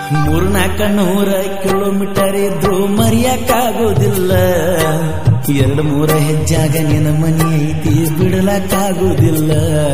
ಮೂರ್ನಾಕ ನೂರ ಕಿಲೋಮೀಟರ್ ಇದ್ರು ಮರೆಯಕ್ಕಾಗೋದಿಲ್ಲ ಎರಡು ಮೂರ ಹೆಜ್ಜಾಗ ನಿನ್ನ ಮನೆ ಐತಿ ಬಿಡಲಕ್ಕಾಗೋದಿಲ್ಲ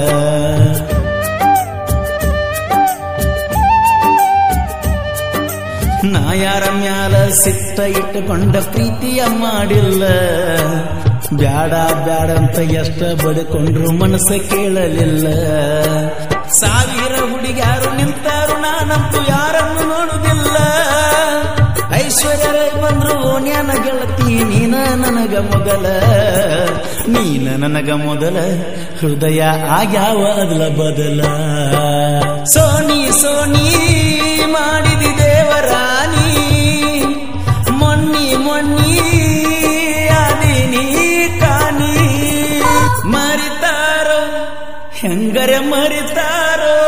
ನಾ ಯಾರ ಮ್ಯಾಲ ಸಿಟ್ಟ ಇಟ್ಟುಕೊಂಡ ಪ್ರೀತಿಯ ಮಾಡಿಲ್ಲ ಬ್ಯಾಡ ಬ್ಯಾಡ ಅಂತ ಎಷ್ಟ ಬಡ್ಕೊಂಡ್ರು ಮನಸ್ಸ ಕೇಳಲಿಲ್ಲ ಸಾವಿರ ಹುಡುಗ್ಯಾರು ನಿಂತಾರು ನಾನಂತೂ ಯಾರನ್ನು ನೋಡುದಿಲ್ಲ ಐಶ್ವರ್ಯ ರೈ ಬಂದ್ರು ಓಣ್ಯಾನ ಗೆಳತಿ ನೀನ ನನಗ ಮೊದಲ ನೀನ ನನಗ ಮೊದಲ ಹೃದಯ ಆಗ್ಯಾವ ಅದಲ ಬದಲ ಸೋನಿ ಸೋನಿ ಮಾಡಿದಿ ದೇವರಾಣಿ ಮೊನ್ನಿ ಮೊನ್ನಿ ಅದಿನಿ ಕಾಣಿ ಮರಿತಾರೋ ಹೆಂಗರೆ ಮರಿತಾರೋ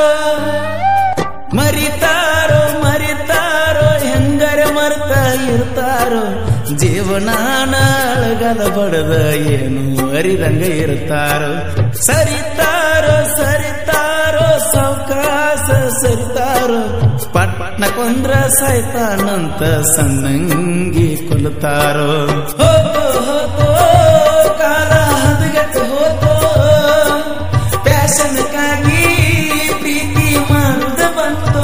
ಮರಿತಾರೋ ಮರಿತಾರೋ ಹೆಂಗರೆ ಮರ್ತ ಇರ್ತಾರೋ ಜೀವನಾನ ಅಳಗದ ಬಡದ ಏನು ಅರಿದಂಗ ಇರ್ತಾರೋ ಸರಿತಾರೋ ಸರಿತಾರೋ ಸೌಕಾಸ ಸರಿತಾರೋ ಪಟ್ನ ಕೊಂದ್ರ ಸಾಯ್ತಾನಂತ ಸಣ್ಣಂಗಿ ಕೊಲ್ತಾರೋ ಹೋತೋ ಹೋತೋ ಕಾಲ ಹದಗೆಟ್ಟು ಹೋತೋ ಪ್ಯಾಶನ್ಕಾಗಿ ಪ್ರೀತಿ ಮಾಡುದ ಬಂತೋ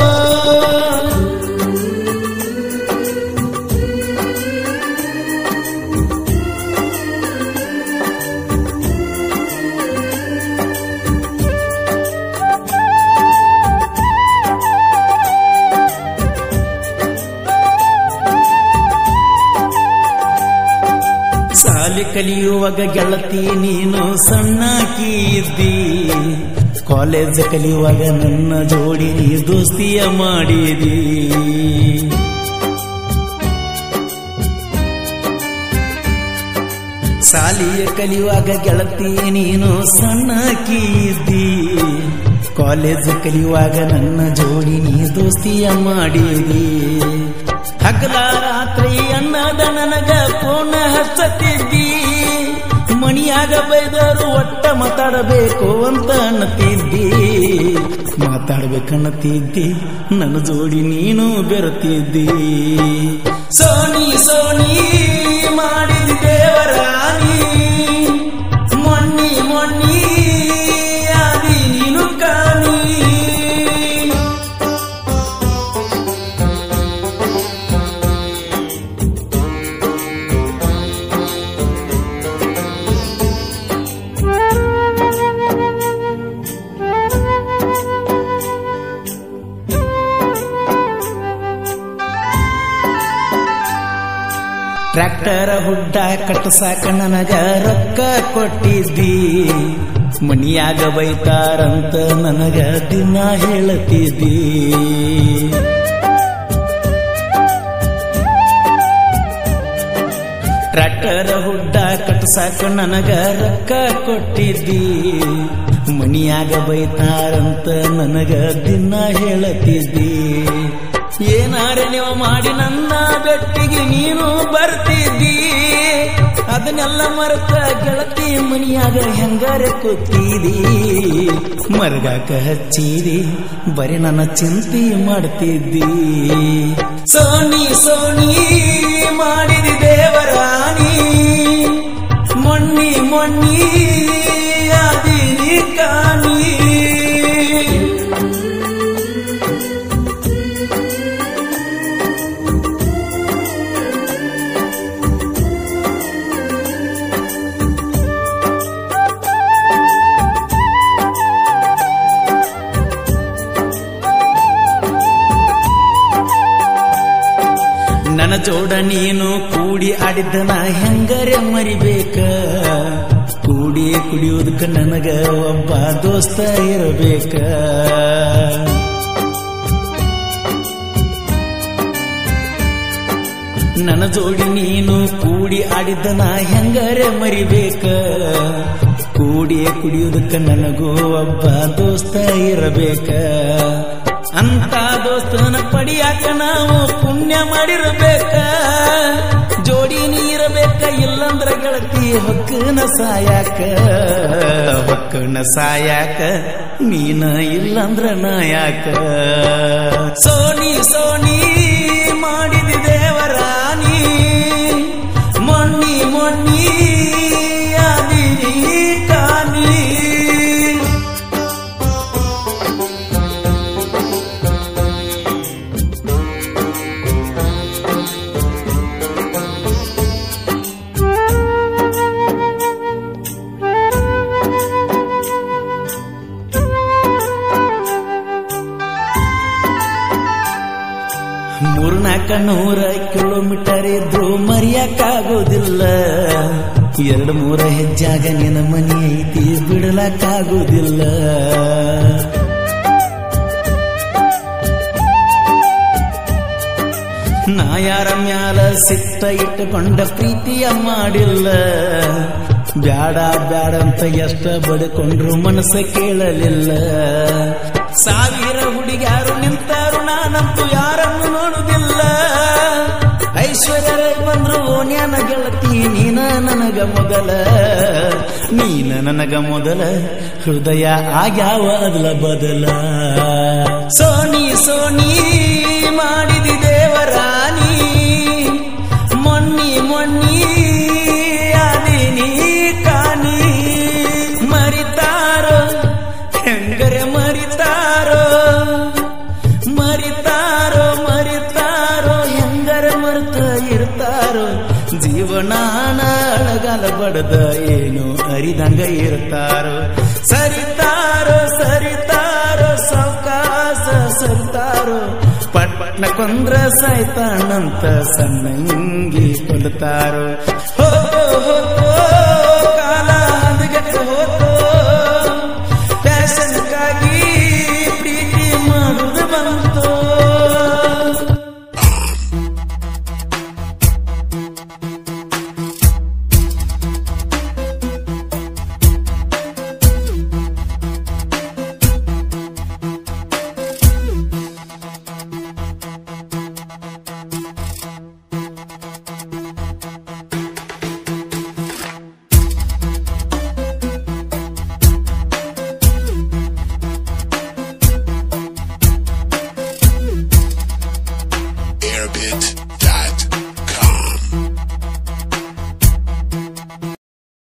ಸಾಲಿ ಕಲಿಯುವಾಗ ಗೆಳತಿ ನೀನು ಸಣ್ಣಕಿ ಇದ್ದಿ ಕಾಲೇಜ್ ಕಲಿಯುವಾಗ ನನ್ನ ಜೋಡಿ ನೀ ದೋಸ್ತಿಯ ಮಾಡಿದಿ ಸಾಲಿಯ ಕಲಿಯುವಾಗ ಗೆಳತಿ ನೀನು ಸಣ್ಣಕಿ ಇದ್ದಿ ಕಾಲೇಜ್ ಕಲಿಯುವಾಗ ನನ್ನ ಜೋಡಿ ನೀ ದೋಸ್ತಿಯ ಮಾಡಿದಿ ಹಗಲ ರಾತ್ರಿ ಅನ್ನದ ನನಗ ಫೋನ್ ಹಚ್ಚತಿದ್ದಿ ಮಣಿಯಾಗ ಬೈದರು ಒಟ್ಟ ಮಾತಾಡಬೇಕು ಅಂತ ಅನ್ನತಿದ್ದಿ ಮಾತಾಡ್ಬೇಕನ್ನತಿದ್ದಿ ನನ್ನ ಜೋಡಿ ನೀನು ಬೆರತಿದ್ದಿ ಸೋನಿ ಸೋನಿ ಮಾಡಿದ ದೇವರಾಣಿ ಮೊನ್ನಿ ಮೊನ್ನಿ ಆದಿ ನೀನು ಕಾಣಿ ಟ್ರ್ಯಾಕ್ಟರ್ ಹುಡ್ಡ ಕಟ್ಟಸಾಕ ನನಗ ರೊಕ್ಕ ಕೊಟ್ಟಿದ್ದಿ ಮನಿಯಾಗ ಬೈತಾರಂತ ನನಗ ದಿನ ಹೇಳತಿದ್ದಿ ಟ್ರ್ಯಾಕ್ಟರ್ ಹುಡ್ಡ ಕಟ್ಟಸಾಕ ನನಗ ರೊಕ್ಕ ಕೊಟ್ಟಿದ್ದಿ ಮನಿಯಾಗ ಬೈತಾರಂತ ನನಗ ದಿನ ಹೇಳತಿದ್ದಿ ಏನಾರೆ ನೀವು ಮಾಡಿ ನನ್ನ ಬೆಟ್ಟಿಗೆ ನೀನು ಬರ್ತಿದ್ದಿ ಅದನ್ನೆಲ್ಲ ಮರೆತ ಗೆಳತಿ ಮನಿಯಾಗ ಹೆಂಗಾರೆ ಕೂತಿದಿ ಮರಗಾಕ ಹಚ್ಚಿದಿ ಬರೀ ನನ್ನ ಚಿಂತೆ ಮಾಡ್ತಿದ್ದಿ ಸೋನಿ ಸೋನಿ ಮಾಡಿದಿ ದೇವರಾಣಿ ಮೊನ್ನಿ ಮೊನ್ನಿ ಆದಿನಿ ಕಾಣಿ ನನ್ನ ಜೋಡ ನೀನು ಕೂಡಿ ಆಡಿದ್ದ ನಾ ಹೆಂಗರೆ ಮರಿಬೇಕ ಕೂಡಿ ಕುಡಿಯೋದಕ್ಕ ನನಗ ಒಬ್ಬ ದೋಸ್ತ ಇರಬೇಕ ನನ್ನ ಜೋಡಿ ನೀನು ಕೂಡಿ ಆಡಿದ್ದ ನಾ ಹೆಂಗರೆ ಮರಿಬೇಕ ಕೂಡಿ ಕುಡಿಯೋದಕ್ಕ ನನಗೂ ಒಬ್ಬ ದೋಸ್ತ ಇರಬೇಕ ಅಂತ ದೋಸ್ತನ ಪಡಿಯಾಕ ನಾವು ಪುಣ್ಯ ಮಾಡಿರಬೇಕ ಜೋಡಿ ನೀರಬೇಕ ಇಲ್ಲಂದ್ರ ಗೆಳತಿ ಹೊಕ್ಕನ ಸಾಯಾಕ ಹೊಕ್ಕನ ಸಾಯಾಕ ನೀನ ಇಲ್ಲಂದ್ರ ನಾಯಾಕ ಸೋನಿ ಸೋನಿ ಮೂರ್ನಾಕ ನೂರ ಕಿಲೋಮೀಟರ್ ಇದ್ರು ಮರಿಯಕ್ಕಾಗೋದಿಲ್ಲ ಎರಡು ಮೂರ ಹೆಜ್ಜಾಗ ನಿನ್ನ ಮನಿ ಐತಿ ಬಿಡಲಕ್ಕಾಗೋದಿಲ್ಲ ನಾ ಯಾರ ಮ್ಯಾಲ ಸಿಟ್ಟ ಇಟ್ಟುಕೊಂಡ ಪ್ರೀತಿಯ ಮಾಡಿಲ್ಲ ಬ್ಯಾಡ ಬ್ಯಾಡ ಅಂತ ಎಷ್ಟ ಬಡ್ಕೊಂಡ್ರು ಮನಸ್ಸ ಕೇಳಲಿಲ್ಲ ಸಾವಿರ ಹುಡುಗ್ಯಾರು ನಿಂತಾರು ನಾನಂತೂ ಯಾರನ್ನು ನೋಡುದಿಲ್ಲ ಐಶ್ವರ್ಯ ರೈ ಬಂದ್ರು ನ್ಯಾನ ಗೆಳತಿ ನೀನ ನನಗ ಮೊದಲ ನೀನ ನನಗ ಮೊದಲ ಹೃದಯ ಆಗ್ಯಾವ ಅದಲ ಬದಲ ಸೋನಿ ಸೋನಿ ಮಾಡಿದಿ ದೇವರಾಣಿ ಮೊನ್ನಿ ಮೊನ್ನಿ ಅದಿನಿ ಕಾನಿ ಮರಿತಾರೋ ಹೆಂಗರೆ ಮರಿತಾರೋ ಮರಿತಾರೋ ಮರಿತಾರೋ ಹೆಂಗರೆ ಮರ್ತ ಇರ್ತಾರೋ ಜೀವನಾನ ಅಳಗಲ ಬಡದ ಏನು ಅರಿದಂಗ ಇರ್ತಾರೋ ಸರಿತಾರೋ ಸರಿತಾರೋ ಸಾವಕಾಶ ಸರಿತಾರೋ ಪಟ್ ಪಟ್ನ ಕೊಂದ್ರ ಸಾಯ್ತಾನಂತ ಸಣ್ಣಂಗಿ ಕೊಲ್ತಾರೋ ಹೋ ಹೋ, ಹೋ